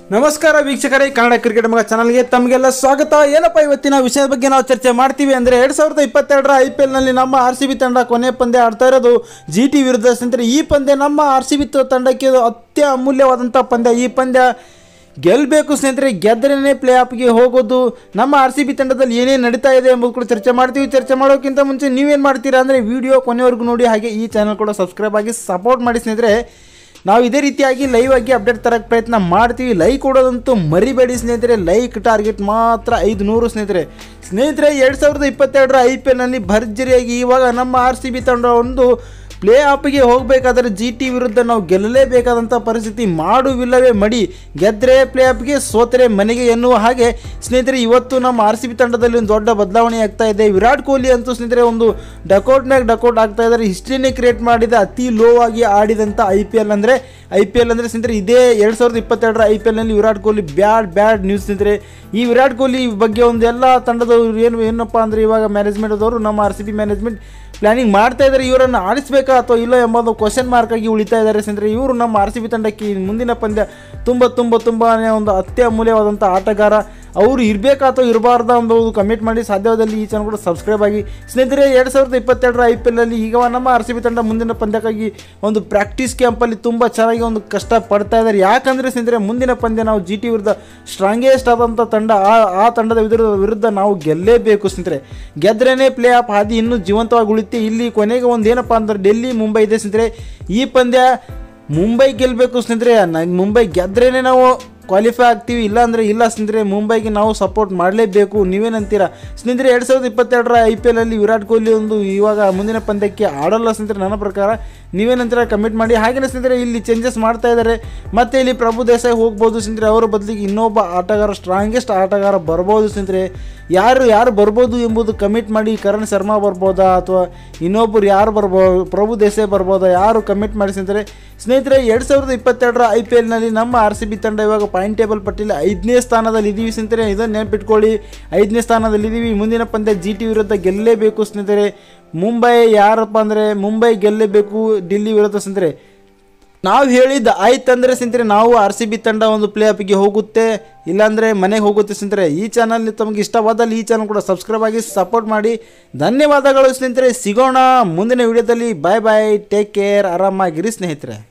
ನಮಸ್ಕಾರ ವೀಕ್ಷಕರೇ ಕನ್ನಡ ಕ್ರಿಕೆಟ್ ಮಗ ಚಾನಲ್ಗೆ ತಮಗೆಲ್ಲ ಸ್ವಾಗತ ಏನಪ್ಪ ಇವತ್ತಿನ ವಿಷಯದ ಬಗ್ಗೆ ನಾವು ಚರ್ಚೆ ಮಾಡ್ತೀವಿ ಅಂದರೆ ಎರಡು ಸಾವಿರದ ಇಪ್ಪತ್ತೆರಡರ ಐ ಪಿ ಎಲ್ನಲ್ಲಿ ನಮ್ಮ ಆರ್ ಸಿ ಬಿ ತಂಡ ಕೊನೆ ಪಂದ್ಯ ಆಡ್ತಾ ಇರೋದು ಜಿ ಟಿ ವಿರುದ್ಧ ಸ್ನೇಹಿತರೆ ಈ ಪಂದ್ಯ ನಮ್ಮ ಆರ್ ಸಿ ಬಿ ತಂಡಕ್ಕೆ ಇದು ಅತ್ಯ ಅಮೂಲ್ಯವಾದಂಥ ಪಂದ್ಯ ಈ ಪಂದ್ಯ ಗೆಲ್ಲಬೇಕು ಸ್ನೇಹಿತರೆ ಗೆದ್ದರೇನೆ ಪ್ಲೇ ಆಫ್ಗೆ ಹೋಗೋದು ನಮ್ಮ ಆರ್ ಸಿ ಬಿ ತಂಡದಲ್ಲಿ ಏನೇನು ನಡೀತಾ ಇದೆ ಎಂಬುದು ಕೂಡ ಚರ್ಚೆ ಮಾಡ್ತೀವಿ ಚರ್ಚೆ ಮಾಡೋಕ್ಕಿಂತ ಮುಂಚೆ ನೀವೇನು ಮಾಡ್ತೀರಾ ಅಂದರೆ ವಿಡಿಯೋ ಕೊನೆವರೆಗೂ ನೋಡಿ ಹಾಗೆ ಈ ಚಾನಲ್ ಕೂಡ ಸಬ್ಸ್ಕ್ರೈಬ್ ಆಗಿ ಸಪೋರ್ಟ್ ಮಾಡಿ ಸ್ನೇಹಿತರೆ ನಾವು ಇದೇ ರೀತಿಯಾಗಿ ಲೈವ್ ಆಗಿ ಅಪ್ಡೇಟ್ ತರಕ್ಕೆ ಪ್ರಯತ್ನ ಮಾಡ್ತೀವಿ ಲೈಕ್ ಕೊಡೋದಂತೂ ಮರಿಬೇಡಿ ಸ್ನೇಹಿತರೆ ಲೈಕ್ ಟಾರ್ಗೆಟ್ ಮಾತ್ರ ಐದು ನೂರು ಸ್ನೇಹಿತರೆ ಸ್ನೇಹಿತರೆ ಎರಡು ಸಾವಿರದ ಇಪ್ಪತ್ತೆರಡರ ಐ ಪಿ ಎಲ್ನಲ್ಲಿ ಭರ್ಜರಿಯಾಗಿ ಇವಾಗ ನಮ್ಮ ಆರ್ ಸಿ ಬಿ ತಂಡ ಒಂದು ಪ್ಲೇ ಆಫ್ಗೆ ಹೋಗಬೇಕಾದ್ರೆ ಜಿ ಟಿ ವಿರುದ್ಧ ನಾವು ಗೆಲ್ಲಲೇಬೇಕಾದಂಥ ಪರಿಸ್ಥಿತಿ ಮಾಡುವಿಲ್ಲವೇ ಮಡಿ ಗೆದ್ದರೆ ಪ್ಲೇ ಆಫ್ಗೆ ಸೋತರೆ ಮನೆಗೆ ಎನ್ನುವ ಹಾಗೆ ಸ್ನೇಹಿತರೆ ಇವತ್ತು ನಮ್ಮ ಆರ್ ಸಿ ಬಿ ತಂಡದಲ್ಲಿ ಒಂದು ದೊಡ್ಡ ಬದಲಾವಣೆ ಆಗ್ತಾ ಇದೆ ವಿರಾಟ್ ಕೊಹ್ಲಿ ಅಂತೂ ಸ್ನೇಹಿತರೆ ಒಂದು ಡಕೌಟ್ನಾಗ ಡಕೌಟ್ ಆಗ್ತಾ ಇದ್ದಾರೆ ಹಿಸ್ಟ್ರಿನೇ ಕ್ರಿಯೇಟ್ ಮಾಡಿದ ಅತಿ ಲೋ ಆಗಿ ಆಡಿದಂಥ ಐ ಪಿ ಎಲ್ ಅಂದರೆ ಐ ಪಿ ಎಲ್ ಅಂದರೆ ಸ್ನೇಹಿತರೆ ಇದೇ ಎರಡು ಸಾವಿರದ ಇಪ್ಪತ್ತೆರಡರ ಐ ಪಿ ಎಲ್ನಲ್ಲಿ Virat Kohli bad bad news ಸ್ನೇಹಿತರೆ ಈ ವಿರಾಟ್ ಕೊಹ್ಲಿ ಬಗ್ಗೆ ಒಂದು ಎಲ್ಲ ತಂಡದವರು ಏನು ಏನಪ್ಪ ಅಂದರೆ ಇವಾಗ ಮ್ಯಾನೇಜ್ಮೆಂಟ್ ಆದವರು ನಮ್ಮ R C B management planning ಮಾಡ್ತಾ ಇದ್ದಾರೆ ಇವರನ್ನು ಆಡಿಸ್ಬೇಕಾ ಅಥವಾ ಇಲ್ಲ ಎಂಬುದು ಕ್ವಶನ್ ಮಾರ್ಕ್ ಆಗಿ ಉಳಿತಾ ಇದ್ದಾರೆ ಸ್ನೇಹಿತರೆ ಇವರು ನಮ್ಮ ಆರ್ ಸಿ ಬಿ ತಂಡಕ್ಕೆ ಈ ಮುಂದಿನ ಪಂದ್ಯ ತುಂಬ ತುಂಬ ತುಂಬಾ ಒಂದು ಅತ್ಯಮೂಲ್ಯವಾದಂಥ ಆಟಗಾರ ಅವರು ಇರಬೇಕಾ ಅಥವಾ ಇರಬಾರ್ದಾ ಎಂಬುದು ಕಮೆಂಟ್ ಮಾಡಿ ಸಾಧ್ಯವಾದಲ್ಲಿ ಈ ಚಾನಲ್ ಕೂಡ ಸಬ್ಸ್ಕ್ರೈಬ್ ಆಗಿ ಸ್ನೇಹಿತರೆ ಎರಡು ಸಾವಿರದ ಇಪ್ಪತ್ತೆರಡರ ಐ ಪಿ ಎಲ್ನಲ್ಲಿ ಈಗ ನಮ್ಮ ಆರ್ ಸಿ ಬಿ ತಂಡ ಮುಂದಿನ ಪಂದ್ಯಕ್ಕಾಗಿ ಒಂದು ಪ್ರಾಕ್ಟೀಸ್ ಕ್ಯಾಂಪಲ್ಲಿ ತುಂಬ ಚೆನ್ನಾಗಿ ಒಂದು ಕಷ್ಟ ಪಡ್ತಾ ಇದ್ದಾರೆ ಯಾಕಂದರೆ ಸ್ನೇಹಿತರೆ ಮುಂದಿನ ಪಂದ್ಯ ನಾವು ಜಿ ಟಿ ವಿರುದ್ಧ ಸ್ಟ್ರಾಂಗೆಸ್ಟ್ ಆದಂಥ ತಂಡ ಆ ಆ ತಂಡದ ವಿರುದ್ಧ ವಿರುದ್ಧ ನಾವು ಗೆಲ್ಲೇಬೇಕು ಸ್ನೇಹಿತರೆ ಗೆದ್ರೇ ಪ್ಲೇ ಆಫ್ ಹಾದಿ ಇನ್ನೂ ಜೀವಂತವಾಗಿ ಉಳಿತೆ ಇಲ್ಲಿ ಕೊನೆಗೆ ಒಂದು ಏನಪ್ಪ ಅಂದ್ರೆ ಡೆಲ್ಲಿ ಮುಂಬೈ ಇದೆ ಸ್ನೇಹಿತರೆ ಈ ಪಂದ್ಯ ಮುಂಬೈ ಗೆಲ್ಲಬೇಕು ಸ್ನೇಹಿತರೆ ನಂಗೆ ಮುಂಬೈ ಗೆದ್ರೇ ನಾವು ಕ್ವಾಲಿಫೈ ಆಗ್ತೀವಿ ಇಲ್ಲ ಅಂದರೆ ಇಲ್ಲ ಸ್ನೇಹಿತರೆ ಮುಂಬೈಗೆ ನಾವು ಸಪೋರ್ಟ್ ಮಾಡಲೇಬೇಕು ನೀವೇನಂತೀರಾ ಸ್ನೇಹಿತರೆ ಎರಡು ಸಾವಿರದ ಇಪ್ಪತ್ತೆರಡರ ಐ ಪಿ ಎಲಲ್ಲಿ ವಿರಾಟ್ ಕೊಹ್ಲಿ ಒಂದು ಇವಾಗ ಮುಂದಿನ ಪಂದ್ಯಕ್ಕೆ ಆಡಲ್ಲ ಸ್ನೇಹಿತರೆ ನನ್ನ ಪ್ರಕಾರ ನೀವೇನಂತೀರ ಕಮೆಂಟ್ ಮಾಡಿ ಹಾಗೆಯೇ ಸ್ನೇಹಿತರೆ ಇಲ್ಲಿ ಚೇಂಜಸ್ ಮಾಡ್ತಾ ಇದ್ದಾರೆ ಮತ್ತೆ ಇಲ್ಲಿ ಪ್ರಭು ದೇಸಾಯಿ ಹೋಗ್ಬೋದು ಸ್ನೇಹಿತರೆ ಅವರ ಬದಲಿಗೆ ಇನ್ನೊಬ್ಬ ಆಟಗಾರ ಸ್ಟ್ರಾಂಗೆಸ್ಟ್ ಆಟಗಾರ ಬರ್ಬೋದು ಸ್ನೇಹಿತರೆ ಯಾರು ಯಾರು ಬರ್ಬೋದು ಎಂಬುದು ಕಮಿಟ್ ಮಾಡಿ ಕರಣ್ ಶರ್ಮಾ ಬರ್ಬೋದಾ ಅಥವಾ ಇನ್ನೊಬ್ಬರು ಯಾರು ಬರ್ಬೋದು ಪ್ರಭು ದೇಸಾಯಿ ಬರ್ಬೋದಾ ಯಾರು ಕಮಿಟ್ ಮಾಡಿ ಸ್ನೇಹಿತರೆ ಸ್ನೇಹಿತರೆ ಎರಡು ಸಾವಿರದ ಇಪ್ಪತ್ತೆರಡರ ಐ ಪಿ ಎಲ್ನಲ್ಲಿ ನಮ್ಮ ಆರ್ ಸಿ ಬಿ ತಂಡ ಇವಾಗ ಪಾಯಿಂಟ್ ಟೇಬಲ್ ಪಟ್ಟಿಯಲ್ಲಿ ಐದನೇ ಸ್ಥಾನದಲ್ಲಿ ಇದ್ದೀವಿ ಸ್ನೇಹಿತರೆ ಇದನ್ನು ನೆನ್ಪಿಟ್ಕೊಳ್ಳಿ ಐದನೇ ಸ್ಥಾನದಲ್ಲಿ ಇದ್ದೀವಿ ಮುಂದಿನ ಪಂದ್ಯ ಜಿ ಟಿ ವಿರುದ್ಧ ಗೆಲ್ಲಲೇಬೇಕು ಸ್ನೇಹಿತರೆ ಮುಂಬೈ ಯಾರಪ್ಪ ಅಂದರೆ ಮುಂಬೈ ಗೆಲ್ಲಲೇಬೇಕು ಡಿಲ್ಲಿ ವಿರುದ್ಧ ಸ್ನೇಹಿತರೆ ನಾವು ಹೇಳಿದ್ದು ಆಯ್ತಂದ್ರೆ ಸ್ನೇಹಿತರೆ ನಾವು ಆರ್ ಸಿ ಬಿ ತಂಡ ಒಂದು ಪ್ಲೇ ಆಫಿಗೆ ಹೋಗುತ್ತೆ ಇಲ್ಲಾಂದರೆ ಮನೆಗೆ ಹೋಗುತ್ತೆ ಸ್ನೇಹಿತರೆ ಈ ಚಾನಲ್ ತಮಗೆ ಇಷ್ಟವಾದಲ್ಲಿ ಈ ಚಾನಲ್ ಕೂಡ ಸಬ್ಸ್ಕ್ರೈಬ್ ಆಗಿ ಸಪೋರ್ಟ್ ಮಾಡಿ ಧನ್ಯವಾದಗಳು ಸ್ನೇಹಿತರೆ ಸಿಗೋಣ ಮುಂದಿನ ವಿಡಿಯೋದಲ್ಲಿ ಬಾಯ್ ಬಾಯ್ ಟೇಕ್ ಕೇರ್ ಆರಾಮಾಗಿರಿ ಸ್ನೇಹಿತರೆ